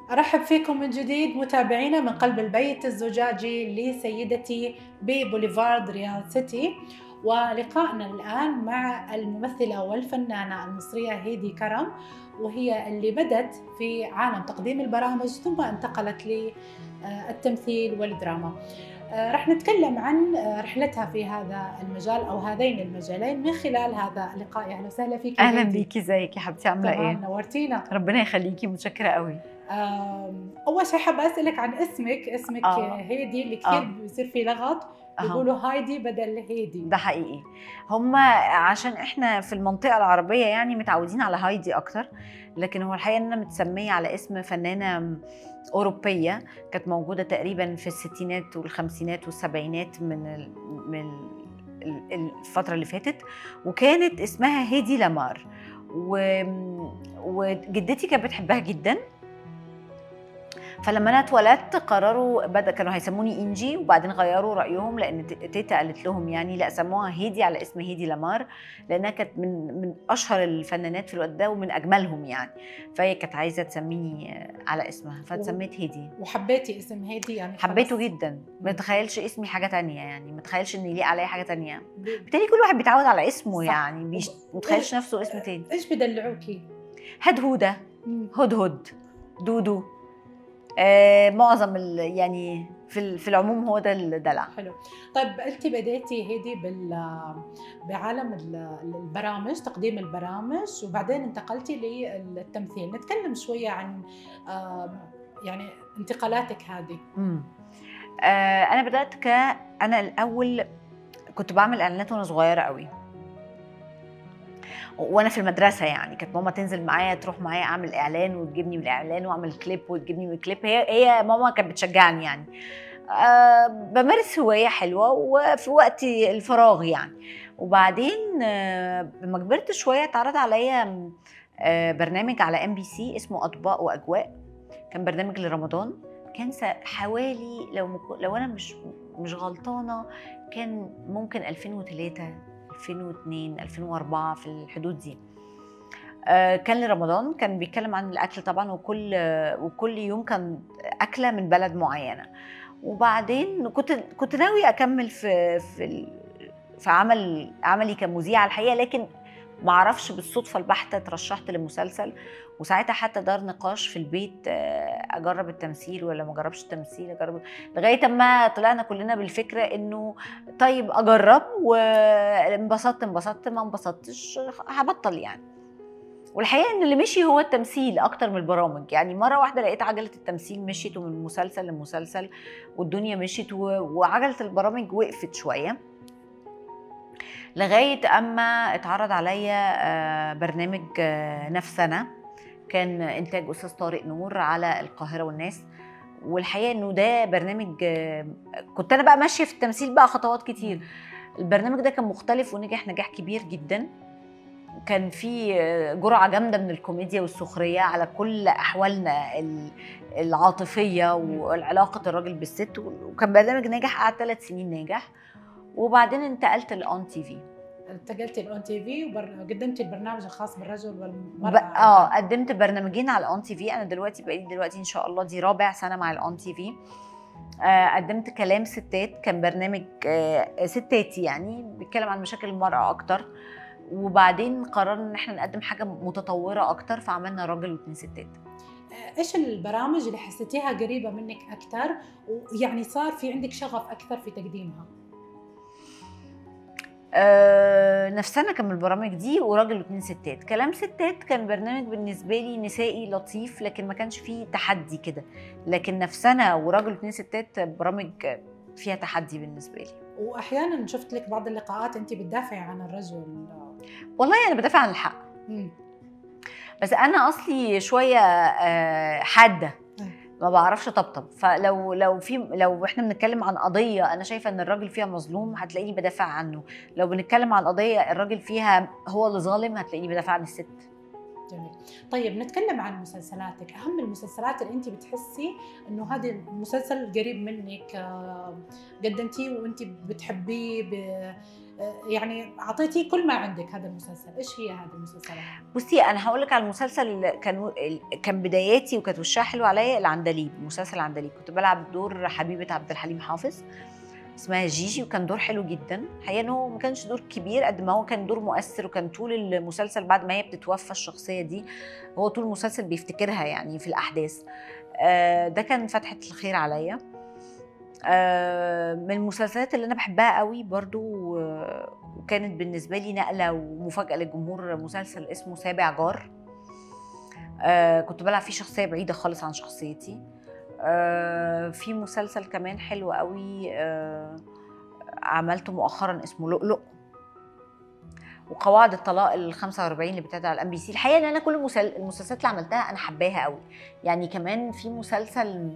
أرحب فيكم من جديد متابعينا من قلب البيت الزجاجي لسيدتي ببوليفارد رياض سيتي ولقائنا الآن مع الممثلة والفنانة المصرية هيدي كرم وهي اللي بدت في عالم تقديم البرامج ثم انتقلت للتمثيل والدراما رح نتكلم عن رحلتها في هذا المجال او هذين المجالين من خلال هذا اللقاء اهلا وسهلا فيك اهلا بيكي ازيك يا حبيبتي عامله ايه نورتينا ربنا يخليكي متشكره قوي اول شيء حابه اسالك عن اسمك اسمك آه. هيدي اللي كثير آه. بيصير في لغط بيقولوا هايدي بدل هيدي ده حقيقي هم عشان احنا في المنطقه العربيه يعني متعودين على هايدي اكتر لكن هو الحقيقه ان انا متسميه على اسم فنانه اوروبيه كانت موجوده تقريبا في الستينات والخمسينات والسبعينات من ال من الفتره اللي فاتت وكانت اسمها هيدي لامار و... وجدتي كانت بتحبها جدا فلما انا اتولدت قرروا بدا كانوا هيسموني انجي وبعدين غيروا رايهم لان تيتا قالت لهم يعني لا سموها هيدي على اسم هيدي لامار لانها كانت من من اشهر الفنانات في الوقت ده ومن اجملهم يعني فهي كانت عايزه تسميني على اسمها فتسميت هيدي وحبيتي اسم هيدي يعني حبيته جدا ما تخيلش اسمي حاجه تانية يعني ما تخيلش ان يليق عليا حاجه تانية بالتالي كل واحد بيتعود على اسمه صح. يعني مش متخيلش نفسه اسم تاني ايش بدلعوكي هدهوده هدهد دودو آه معظم يعني في في العموم هو ده الدلع حلو طيب انت بديتي هيدي بال بعالم البرامج تقديم البرامج وبعدين انتقلتي للتمثيل نتكلم شويه عن آه يعني انتقالاتك هذه امم آه انا بدات ك انا الاول كنت بعمل اعلانات وانا صغيره قوي وانا في المدرسه يعني كانت ماما تنزل معايا تروح معايا اعمل اعلان وتجيبني من الاعلان واعمل كليب وتجيبني من الكليب هي هي ماما كانت بتشجعني يعني أه بمارس هوايه حلوه وفي وقت الفراغ يعني وبعدين أه لما كبرت شويه اتعرض عليا أه برنامج على ام بي سي اسمه اطباق واجواء كان برنامج لرمضان كان حوالي لو لو انا مش مش غلطانه كان ممكن 2003 2002 2004 في الحدود دي كان لرمضان كان بيتكلم عن الاكل طبعا وكل وكل يوم كان اكله من بلد معينه وبعدين كنت كنت ناوي اكمل في في في عمل عملي كمذيعه الحقيقه لكن ما اعرفش بالصدفه البحته ترشحت لمسلسل وساعتها حتى دار نقاش في البيت اجرب التمثيل ولا ما اجربش التمثيل اجرب لغايه ما طلعنا كلنا بالفكره انه طيب اجرب وانبسطت انبسطت ما انبسطتش هبطل يعني والحقيقه ان اللي مشي هو التمثيل اكتر من البرامج يعني مره واحده لقيت عجله التمثيل مشيت ومن مسلسل لمسلسل والدنيا مشيت وعجله البرامج وقفت شويه لغايه اما اتعرض عليا برنامج نفسنا كان انتاج استاذ طارق نور على القاهره والناس والحقيقه انه ده برنامج كنت انا بقى ماشيه في التمثيل بقى خطوات كتير البرنامج ده كان مختلف ونجح نجاح كبير جدا كان في جرعه جامده من الكوميديا والسخريه على كل احوالنا العاطفيه وعلاقه الراجل بالست وكان برنامج ناجح قعد ثلاث سنين ناجح وبعدين انتقلت لأون تي في انتقلتي الاون تي في وقدمتي البرنامج الخاص بالرجل والمراه اه قدمت برنامجين على الاون تي في انا دلوقتي بقالي دلوقتي ان شاء الله دي رابع سنه مع الاون تي في آه قدمت كلام ستات كان برنامج آه ستاتي يعني بيتكلم عن مشاكل المراه اكتر وبعدين قررنا ان احنا نقدم حاجه متطوره اكتر فعملنا راجل واثنين ستات ايش البرامج اللي حسيتيها قريبه منك اكثر ويعني صار في عندك شغف اكثر في تقديمها أه نفسنا كان من البرامج دي وراجل واثنين ستات كلام ستات كان برنامج بالنسبه لي نسائي لطيف لكن ما كانش فيه تحدي كده لكن نفسنا وراجل واثنين ستات برامج فيها تحدي بالنسبه لي واحيانا شفت لك بعض اللقاءات انت بتدافعي عن الرجل والله انا بدافع عن الحق مم. بس انا اصلي شويه حاده ما بعرفش طبطب فلو لو في لو احنا بنتكلم عن قضيه انا شايفه ان الراجل فيها مظلوم هتلاقيني بدافع عنه لو بنتكلم عن قضيه الراجل فيها هو اللي ظالم هتلاقيني بدافع عن الست جميل طيب نتكلم عن مسلسلاتك اهم المسلسلات اللي انت بتحسي انه هذا المسلسل قريب منك آه، قدمتيه وانت بتحبيه ب... آه، يعني اعطيتي كل ما عندك هذا المسلسل ايش هي هذه المسلسلات بصي انا هقول لك على المسلسل كان كان بداياتي وكانت وشها حلو عليا العندليب مسلسل العندليب كنت بلعب دور حبيبه عبد الحليم حافظ اسمها جيجي وكان دور حلو جدا الحقيقه ان هو ما كانش دور كبير قد ما هو كان دور مؤثر وكان طول المسلسل بعد ما هي بتتوفى الشخصيه دي هو طول المسلسل بيفتكرها يعني في الاحداث آه، ده كان فتحه الخير عليا آه، من المسلسلات اللي انا بحبها قوي برضو وكانت بالنسبه لي نقله ومفاجاه للجمهور مسلسل اسمه سابع جار آه، كنت بلعب فيه شخصيه بعيده خالص عن شخصيتي آه، في مسلسل كمان حلو قوي آه، عملته مؤخرا اسمه لؤلؤ وقواعد الطلاق ال 45 اللي بتاعت على الام بي سي الحقيقه ان انا كل المسلسلات اللي عملتها انا حباها قوي يعني كمان في مسلسل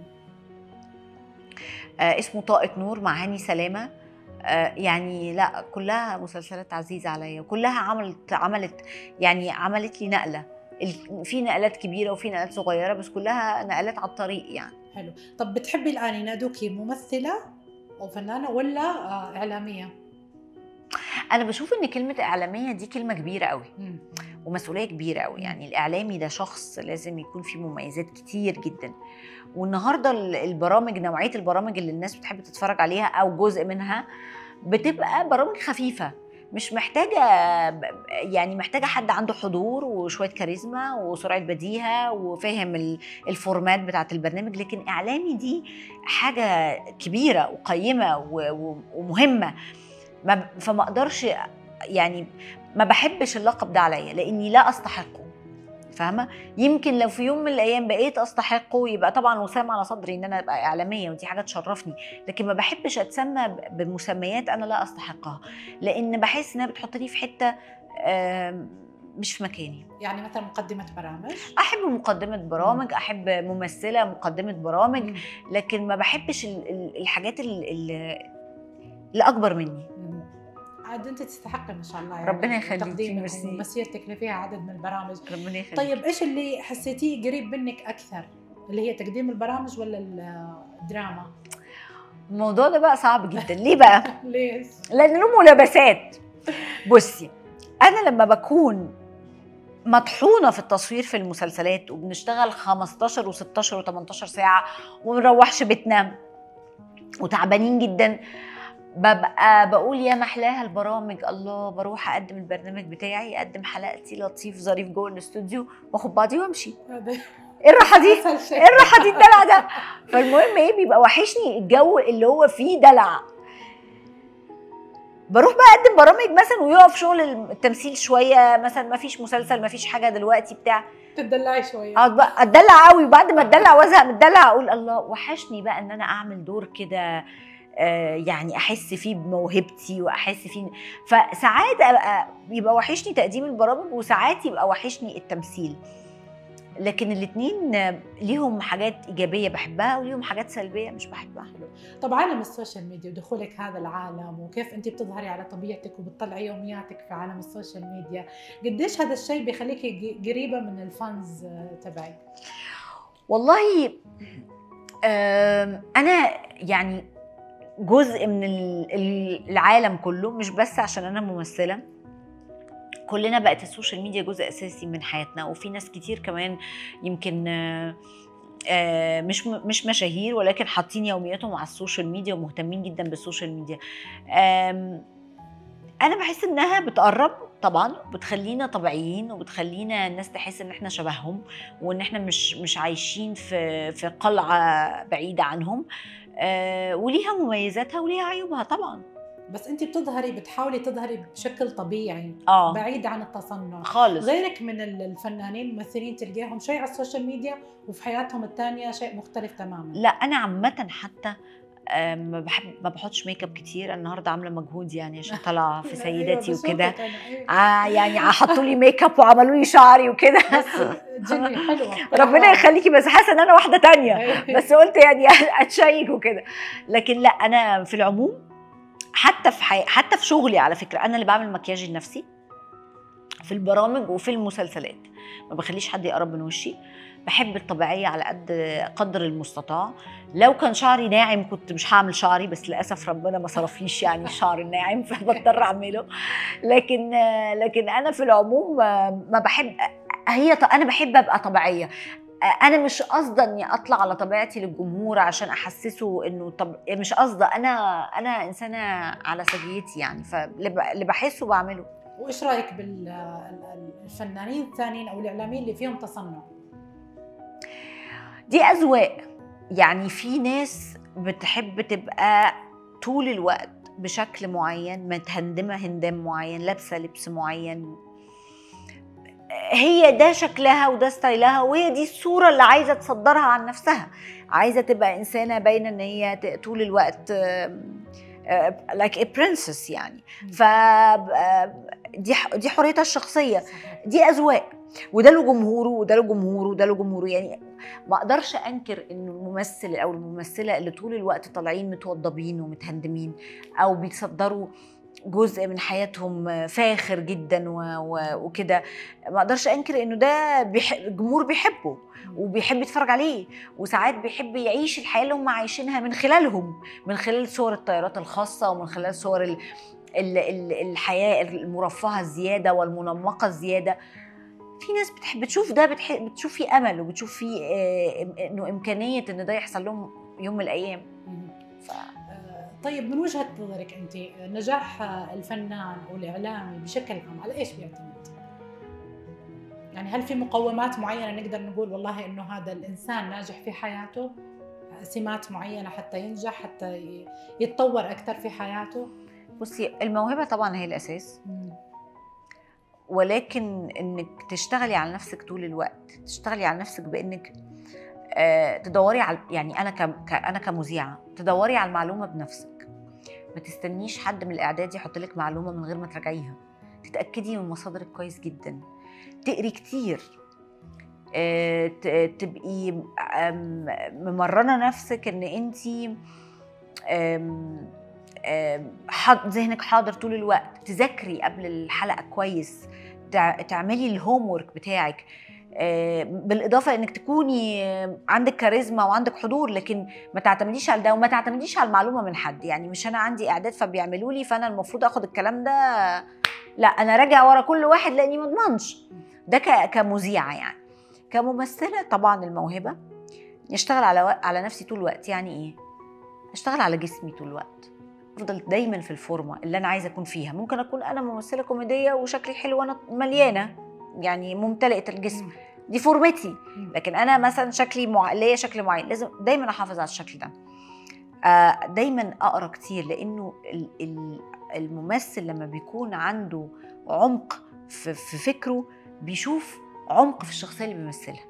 آه، اسمه طاقه نور مع هاني سلامه يعني لا كلها مسلسلات عزيزه عليا وكلها عملت عملت يعني عملت لي نقله في نقلات كبيره وفي نقلات صغيره بس كلها نقلات على الطريق يعني حلو طب بتحبي الان ينادوكي ممثله او فنانه ولا آه، اعلاميه انا بشوف ان كلمه اعلاميه دي كلمه كبيره قوي ومسؤوليه كبيره قوي يعني الاعلامي ده شخص لازم يكون فيه مميزات كتير جدا والنهارده البرامج نوعيه البرامج اللي الناس بتحب تتفرج عليها او جزء منها بتبقى برامج خفيفه مش محتاجه يعني محتاجه حد عنده حضور وشويه كاريزما وسرعه بديهه وفاهم الفورمات بتاعه البرنامج لكن اعلامي دي حاجه كبيره وقيمه ومهمه فما اقدرش يعني ما بحبش اللقب ده عليا لاني لا استحقه فاهمه يمكن لو في يوم من الايام بقيت استحقه يبقى طبعا وسام على صدري ان انا ابقى اعلاميه ودي حاجه تشرفني لكن ما بحبش اتسمى بمسميات انا لا استحقها لان بحس انها بتحطني في حته مش في مكاني يعني مثلا مقدمة برامج أحب مقدمة برامج أحب ممثلة مقدمة برامج لكن ما بحبش الحاجات اللي أكبر مني عاد انت تستحقي ما شاء الله يعني ربنا يخليك مسيرتك اللي فيها عدد من البرامج ربنا يخليك طيب ايش اللي حسيتيه قريب منك اكثر اللي هي تقديم البرامج ولا الدراما الموضوع ده بقى صعب جدا ليه بقى ليش لان له ملابسات بصي انا لما بكون مطحونه في التصوير في المسلسلات وبنشتغل 15 و16 و18 ساعه وما بنروحش بيتنا وتعبانين جدا ببقى بقول يا محلاها البرامج الله بروح اقدم البرنامج بتاعي اقدم حلقتي لطيف ظريف جوه الاستوديو واخد بعضي وامشي ايه الراحه دي؟ ايه الراحه دي الدلع ده؟ فالمهم ايه بيبقى وحشني الجو اللي هو فيه دلع بروح بقى اقدم برامج مثلا ويقف شغل التمثيل شويه مثلا ما فيش مسلسل ما فيش حاجه دلوقتي بتاع تدلعي شويه اقعد بقى اتدلع قوي وبعد ما اتدلع وازهق من الدلع اقول الله وحشني بقى ان انا اعمل دور كده آه، يعني احس فيه بموهبتي واحس فيه فساعات ابقى يبقى وحشني تقديم البرامج وساعات يبقى وحشني التمثيل لكن الاثنين ليهم حاجات ايجابيه بحبها وليهم حاجات سلبيه مش بحبها طب عالم السوشيال ميديا ودخولك هذا العالم وكيف انت بتظهري على طبيعتك وبتطلعي يومياتك في عالم السوشيال ميديا قديش هذا الشيء بيخليكي قريبه من الفانز تبعك والله انا يعني جزء من العالم كله مش بس عشان انا ممثله كلنا بقت السوشيال ميديا جزء اساسي من حياتنا وفي ناس كتير كمان يمكن آه، مش مش مشاهير ولكن حاطين يومياتهم على السوشيال ميديا ومهتمين جدا بالسوشيال ميديا انا بحس انها بتقرب طبعا بتخلينا طبيعيين وبتخلينا الناس تحس ان احنا شبههم وان احنا مش مش عايشين في في قلعه بعيده عنهم آه وليها مميزاتها وليها عيوبها طبعا بس انت بتظهري بتحاولي تظهري بشكل طبيعي آه. بعيد عن التصنع خالص غيرك من الفنانين الممثلين تلقاهم شيء على السوشيال ميديا وفي حياتهم الثانيه شيء مختلف تماما لا انا عامه حتى ما بحب ما بحطش ميك اب كتير النهارده عامله مجهود يعني عشان طالعه في أيوة، سيدتي وكده أيوة. آه يعني حطوا لي ميك اب وعملوا لي شعري وكده حلوه ربنا يخليكي بس حاسه ان انا واحده تانية أيوة. بس قلت يعني اتشيك وكده لكن لا انا في العموم حتى في حي... حتى في شغلي على فكره انا اللي بعمل مكياج لنفسي في البرامج وفي المسلسلات ما بخليش حد يقرب من وشي بحب الطبيعيه على قد قدر المستطاع لو كان شعري ناعم كنت مش هعمل شعري بس للاسف ربنا ما صرفليش يعني الشعر الناعم فبضطر اعمله لكن لكن انا في العموم ما بحب هي انا بحب ابقى طبيعيه انا مش قصده اني اطلع على طبيعتي للجمهور عشان احسسه انه طب مش قصده انا انا انسانه على سجيتي يعني فاللي بحسه بعمله وايش رايك بالفنانين الثانيين او الاعلاميين اللي فيهم تصنع دي اذواق يعني في ناس بتحب تبقى طول الوقت بشكل معين متهندمه هندام معين لابسه لبس معين هي ده شكلها وده ستايلها وهي دي الصوره اللي عايزه تصدرها عن نفسها عايزه تبقى انسانه باينه ان هي طول الوقت لايك ا برنسس يعني ف دي دي حريتها الشخصيه دي اذواق وده له جمهوره وده له جمهوره وده له جمهوره يعني ما اقدرش انكر ان الممثل او الممثله اللي طول الوقت طالعين متوضبين ومتهندمين او بيتصدروا جزء من حياتهم فاخر جدا وكده ما اقدرش انكر انه ده بيح... الجمهور بيحبه وبيحب يتفرج عليه وساعات بيحب يعيش الحياه اللي هم عايشينها من خلالهم من خلال صور الطيارات الخاصه ومن خلال صور ال... ال... ال... الحياه المرفهه الزياده والمنمقه الزياده في ناس بتحب تشوف ده بتحب بتشوف فيه امل وبتشوف فيه آه انه امكانيه ان ده يحصل لهم يوم من الايام ف... طيب من وجهه نظرك انت نجاح الفنان او الاعلامي بشكل عام على ايش بيعتمد؟ يعني هل في مقومات معينه نقدر نقول والله انه هذا الانسان ناجح في حياته؟ سمات معينه حتى ينجح حتى يتطور اكثر في حياته؟ بصي الموهبه طبعا هي الاساس ولكن انك تشتغلي على نفسك طول الوقت تشتغلي على نفسك بانك آه تدوري على يعني انا ك... انا كمذيعه تدوري على المعلومه بنفسك ما تستنيش حد من الاعداد يحط لك معلومه من غير ما تراجعيها تتاكدي من مصادرك كويس جدا تقري كتير آه تبقي ممرنه نفسك ان انت ذهنك حاضر طول الوقت تذاكري قبل الحلقه كويس تعملي الهوم ورك بتاعك بالاضافه انك تكوني عندك كاريزما وعندك حضور لكن ما تعتمديش على ده وما تعتمديش على المعلومه من حد يعني مش انا عندي اعداد فبيعملوا لي فانا المفروض اخد الكلام ده لا انا راجع ورا كل واحد لاني ما اضمنش ده كمذيعه يعني كممثله طبعا الموهبه اشتغل على على نفسي طول الوقت يعني ايه اشتغل على جسمي طول الوقت افضل دايما في الفورمه اللي انا عايزه اكون فيها ممكن اكون انا ممثله كوميديه وشكلي حلو وانا مليانه يعني ممتلئه الجسم دي فورمتي لكن انا مثلا شكلي مع... ليا شكل معين لازم دايما احافظ على الشكل ده آه دايما اقرا كتير لانه الممثل لما بيكون عنده عمق في, في فكره بيشوف عمق في الشخصيه اللي بيمثلها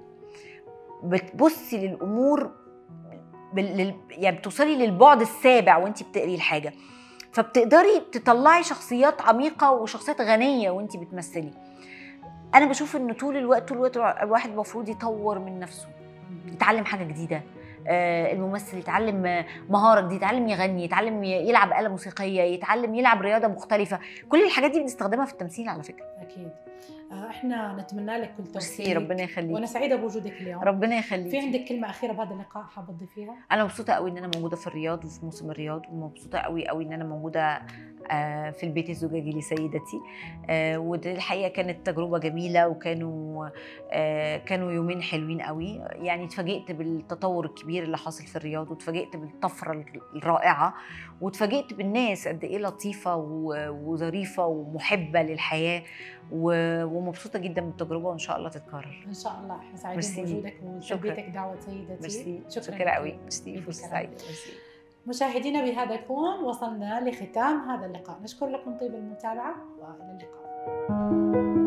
بتبصي للامور بال... يعني بتوصلي للبعد السابع وانت بتقري الحاجه فبتقدري تطلعي شخصيات عميقه وشخصيات غنيه وانت بتمثلي انا بشوف ان طول الوقت طول الوقت الواحد المفروض يطور من نفسه يتعلم حاجه جديده آه الممثل يتعلم مهاره جديده يتعلم يغني يتعلم يلعب آلة موسيقيه يتعلم يلعب رياضه مختلفه كل الحاجات دي بنستخدمها في التمثيل على فكره اكيد احنا نتمنى لك كل توفيق ربنا يخليك وانا سعيده بوجودك اليوم ربنا يخليك في عندك كلمه اخيره بهذا اللقاء حابه تضيفيها انا مبسوطه قوي ان انا موجوده في الرياض وفي موسم الرياض ومبسوطه قوي قوي ان انا موجوده في البيت الزجاجي لسيدتي ودي الحقيقه كانت تجربه جميله وكانوا كانوا يومين حلوين قوي يعني اتفاجئت بالتطور الكبير اللي حاصل في الرياض واتفاجئت بالطفره الرائعه واتفاجئت بالناس قد ايه لطيفه وظريفه ومحبه للحياه ومبسوطه جدا بالتجربه وان شاء الله تتكرر ان شاء الله احنا سعيدين بوجودك وتلبيتك دعوه سيدتي ميرسي شكرا, شكرا قوي ميرسي فرصه سعيده مشاهدينا بهذا يكون وصلنا لختام هذا اللقاء نشكر لكم طيب المتابعه والى اللقاء